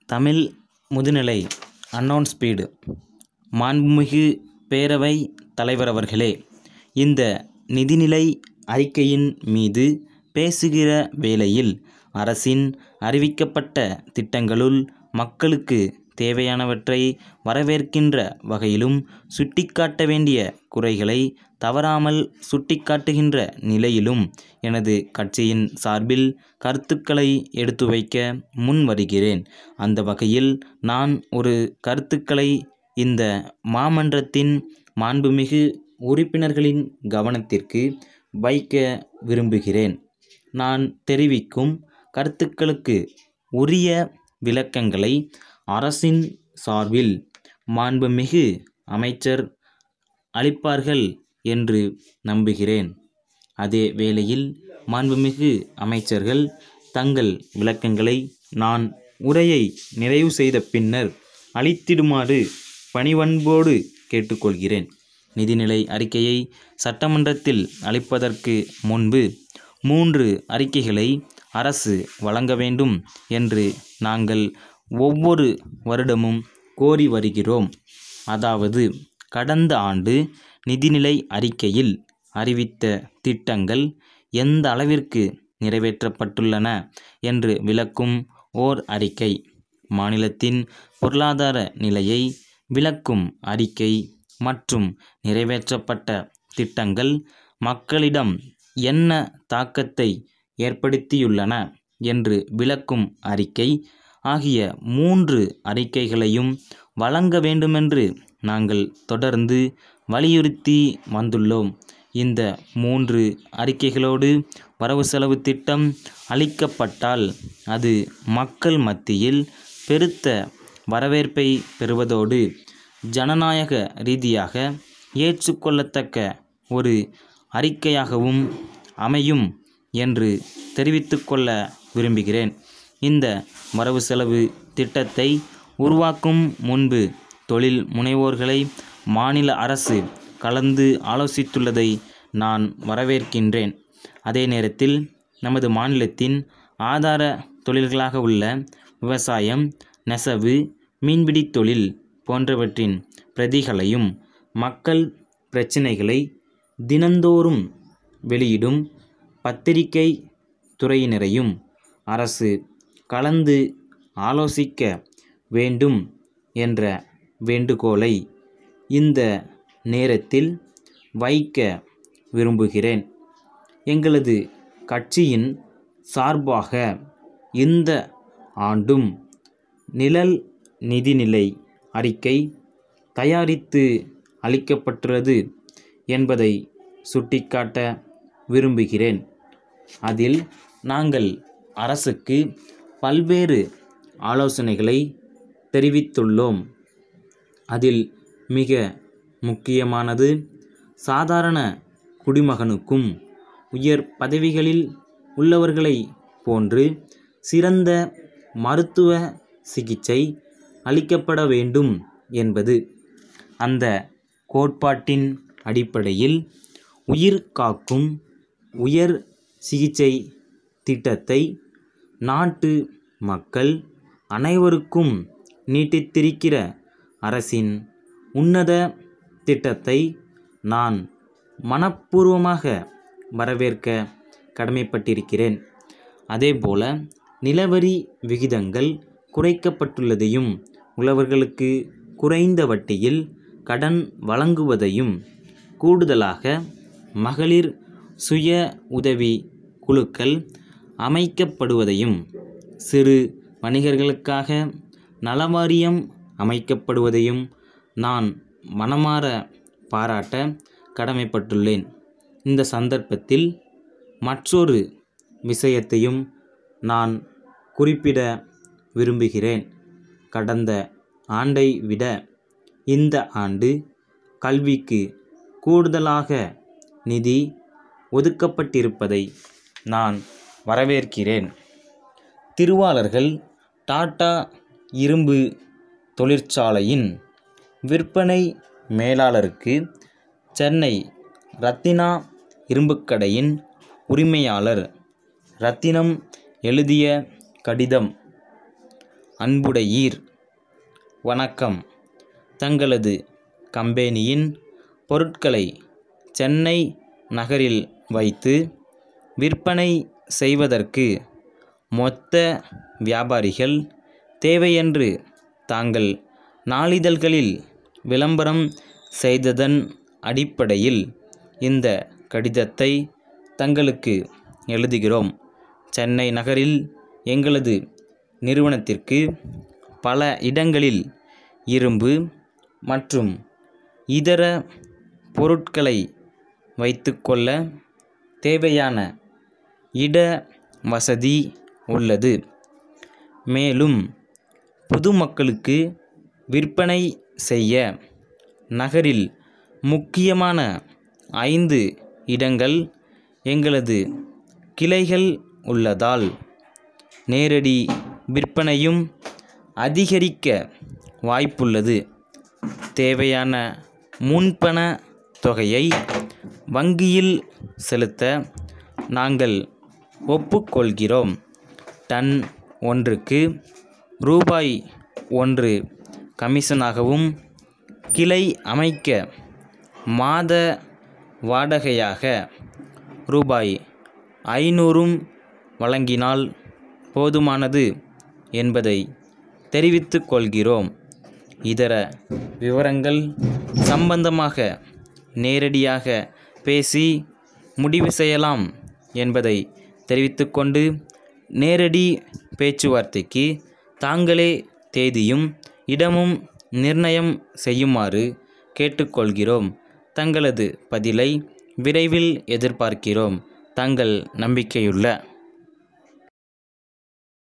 தமிழ் முதுநிலை அன்னவுன் ஸ்பீடு மாண்புமிகு பேரவை தலைவர் அவர்களே இந்த நிதிநிலை அறிக்கையின் மீது பேசுகிற வேளையில் அரசின் அறிவிக்கப்பட்ட திட்டங்களுள் மக்களுக்கு தேவையானவற்றை வரவேற்கின்ற வகையிலும் சுட்டிக்காட்ட வேண்டிய குறைகளை தவறாமல் சுட்டிக்காட்டுகின்ற நிலையிலும் எனது கட்சியின் சார்பில் கருத்துக்களை எடுத்து வைக்க முன் வருகிறேன் அந்த வகையில் நான் ஒரு கருத்துக்களை இந்த மாமன்றத்தின் மாண்புமிகு உறுப்பினர்களின் கவனத்திற்கு வைக்க விரும்புகிறேன் நான் தெரிவிக்கும் கருத்துக்களுக்கு உரிய விளக்கங்களை அரசின் சார்பில் மாண்புமிகு அமைச்சர் அளிப்பார்கள் என்று நம்புகிறேன் அதே வேளையில் மாண்புமிகு அமைச்சர்கள் தங்கள் விளக்கங்களை நான் உரையை நிறைவு செய்த பின்னர் அளித்திடுமாறு பணிவன்போடு கேட்டுக்கொள்கிறேன் நிதிநிலை அறிக்கையை சட்டமன்றத்தில் அளிப்பதற்கு முன்பு மூன்று அறிக்கைகளை அரசு வழங்க வேண்டும் என்று நாங்கள் ஒவ்வொரு வருடமும் கோரி வருகிறோம் அதாவது கடந்த ஆண்டு நிதிநிலை அறிக்கையில் அறிவித்த திட்டங்கள் எந்த அளவிற்கு நிறைவேற்றப்பட்டுள்ளன என்று விளக்கும் ஓர் அறிக்கை மாநிலத்தின் பொருளாதார நிலையை விளக்கும் அறிக்கை மற்றும் நிறைவேற்றப்பட்ட திட்டங்கள் மக்களிடம் என்ன தாக்கத்தை ஏற்படுத்தியுள்ளன என்று விளக்கும் அறிக்கை ஆகிய மூன்று அறிக்கைகளையும் வழங்க வேண்டுமென்று நாங்கள் தொடர்ந்து வலியுறுத்தி வந்துள்ளோம் இந்த மூன்று அறிக்கைகளோடு வரவு செலவு திட்டம் அளிக்கப்பட்டால் அது மக்கள் மத்தியில் பெருத்த வரவேற்பை பெறுவதோடு ஜனநாயக ரீதியாக ஏற்றுக்கொள்ளத்தக்க ஒரு அறிக்கையாகவும் அமையும் என்று தெரிவித்துக்கொள்ள விரும்புகிறேன் இந்த வரவு செலவு திட்டத்தை உருவாக்கும் முன்பு தொழில் முனைவோர்களை மாநில அரசு கலந்து ஆலோசித்துள்ளதை நான் வரவேற்கின்றேன் அதே நேரத்தில் நமது மாநிலத்தின் ஆதார தொழில்களாக உள்ள விவசாயம் நெசவு மீன்பிடி தொழில் போன்றவற்றின் பிரதிகளையும் மக்கள் பிரச்சினைகளை தினந்தோறும் வெளியிடும் பத்திரிகை துறையினரையும் அரசு கலந்து ஆலோசிக்க வேண்டும் என்ற வேண்டுகோளை இந்த நேரத்தில் வைக்க விரும்புகிறேன் எங்களது கட்சியின் சார்பாக இந்த ஆண்டும் நிழல் நிதிநிலை அறிக்கை தயாரித்து அளிக்கப்பட்டுள்ளது என்பதை சுட்டிக்காட்ட விரும்புகிறேன் அதில் நாங்கள் அரசுக்கு பல்வேறு ஆலோசனைகளை தெரிவித்துள்ளோம் அதில் மிக முக்கியமானது சாதாரண குடிமகனுக்கும் உயர் பதவிகளில் உள்ளவர்களை போன்று சிறந்த மருத்துவ சிகிச்சை அளிக்கப்பட வேண்டும் என்பது அந்த கோட்பாட்டின் அடிப்படையில் உயிர் காக்கும் உயர் சிகிச்சை திட்டத்தை நாட்டு மக்கள் அனைவருக்கும் நீட்டித்திருக்கிற அரசின் உன்னத திட்டத்தை நான் மனப்பூர்வமாக வரவேற்க கடமைப்பட்டிருக்கிறேன் அதேபோல நிலவரி விகிதங்கள் குறைக்கப்பட்டுள்ளதையும் உழவர்களுக்கு குறைந்த வட்டியில் கடன் வழங்குவதையும் கூடுதலாக மகளிர் சுய உதவி குழுக்கள் அமைக்கப்படுவதையும் சிறு வணிகர்களுக்காக நலவாரியம் அமைக்கப்படுவதையும் நான் மனமாற பாராட்ட கடமைப்பட்டுள்ளேன் இந்த சந்தர்ப்பத்தில் மற்றொரு விஷயத்தையும் நான் குறிப்பிட விரும்புகிறேன் கடந்த ஆண்டை விட இந்த ஆண்டு கல்விக்கு கூடுதலாக நிதி ஒதுக்கப்பட்டிருப்பதை நான் வரவேற்கிறேன் திருவாளர்கள் டாடா இரும்பு தொழிற்சாலையின் விற்பனை மேலாளருக்கு சென்னை ரத்தினா இரும்புக்கடையின் உரிமையாளர் ரத்தினம் எழுதிய கடிதம் அன்புடையீர் வணக்கம் தங்களது கம்பெனியின் பொருட்களை சென்னை நகரில் வைத்து விற்பனை செய்வதற்கு மொத்த வியாபாரிகள் தேவையென்று தாங்கள் நாளிதழ்களில் விளம்பரம் செய்ததன் அடிப்படையில் இந்த கடிதத்தை தங்களுக்கு எழுதுகிறோம் சென்னை நகரில் எங்களது நிறுவனத்திற்கு பல இடங்களில் இரும்பு மற்றும் இதர பொருட்களை வைத்துக்கொள்ள தேவையான இட வசதி உள்ளது மேலும் பொதுமக்களுக்கு விற்பனை செய்ய நகரில் முக்கியமான ஐந்து இடங்கள் எங்களது கிளைகள் உள்ளதால் நேரடி விற்பனையும் அதிகரிக்க வாய்ப்புள்ளது தேவையான முன்பண தொகையை வங்கியில் செலுத்த நாங்கள் ஒப்புக்கொள்கிறோம் டன் ஒன்றுக்கு ரூபாய் ஒன்று கமிஷனாகவும் கிளை அமைக்க மாத வாடகையாக ரூபாய் ஐநூறும் வழங்கினால் போதுமானது என்பதை தெரிவித்துக் கொள்கிறோம் இதர விவரங்கள் சம்பந்தமாக நேரடியாக பேசி முடிவு செய்யலாம் என்பதை தெரிவித்துக்கொண்டு நேரடி பேச்சுவார்த்தைக்கு தாங்களே தேதியும் இடமும் நிர்ணயம் செய்யுமாறு கேட்டுக்கொள்கிறோம் தங்களது பதிலை விரைவில் எதிர்பார்க்கிறோம் தங்கள் நம்பிக்கையுள்ள